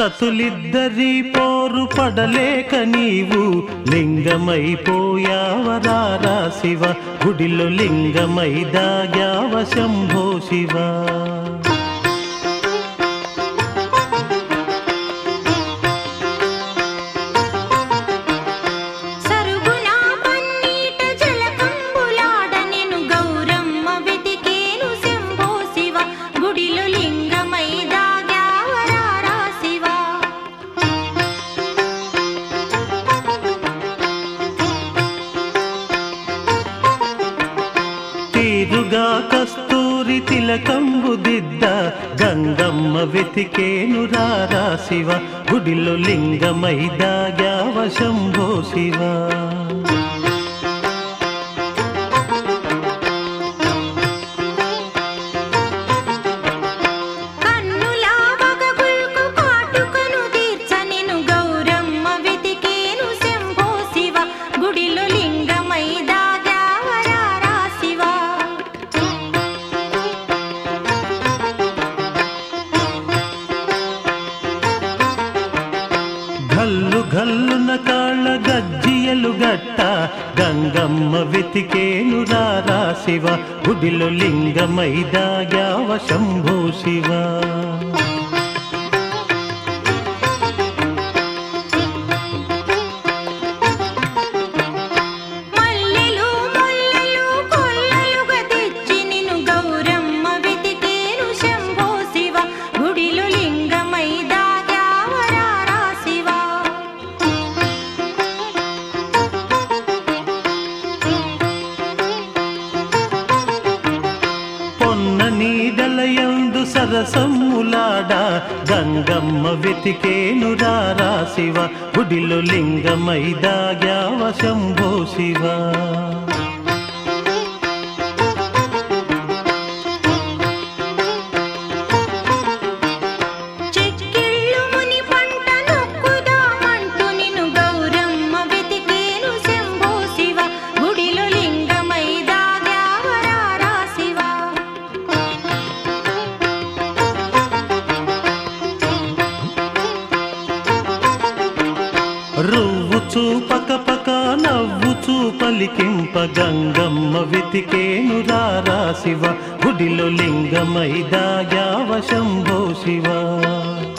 సతులిద్దరి పోరు పడలేక నీవు లింగమైపోయావరారా శివ గుడిలో లింగమై దాగావ శంభో శివ సరుగునా పన్నీట జలకంబులాడ నేను గౌరమ్మ వెతికేను శంభో శివ గుడిలో లింగమై దాగావరారా శివ తీరుగా కస్తూరి తిలకంబు దిద్ద గంగమ్మ వెతికేను రారా శివ గుడిలో లింగమై దాగావ శంభో శివ కన్నులా వగగుల్కు కాటుకను తీర్చ నేను గౌరమ్మ వెతికేను శంభో శివ గుడిలో లింగమై దాగావరారా శివ గల్లు గల్లున కాళ్ళ గజ్జియలు గట్ట గంగమ్మ వెతికేను రారా శివ గుడిలో లింగమై దాగావ శంభో శివ మల్లెలు ముల్లలు కొల్లలుగా తెచ్చి నిన్ను గౌరమ్మ వెతికేను శంభో శివ గుడిలో లింగమై దాగావరారా శివ పొన్న నీడలయందు సరసమ్ములాడ గంగమ్మ వెతికేను రారా శివ గుడిలో లింగమై దాగావ శంభో శివ చెక్కిళ్ళు ముని పంట నొక్కుదామంటూ నిన్ను గౌరమ్మ వెతికేను శంభో శివ గుడిలో లింగమై దాగావరారా శివ రువ్వు చూపక పక నవ్వు చూపలికింప గంగమ్మ వెతికేను రారా శివ గుడిలో లింగమై దాగావ శంభో శివ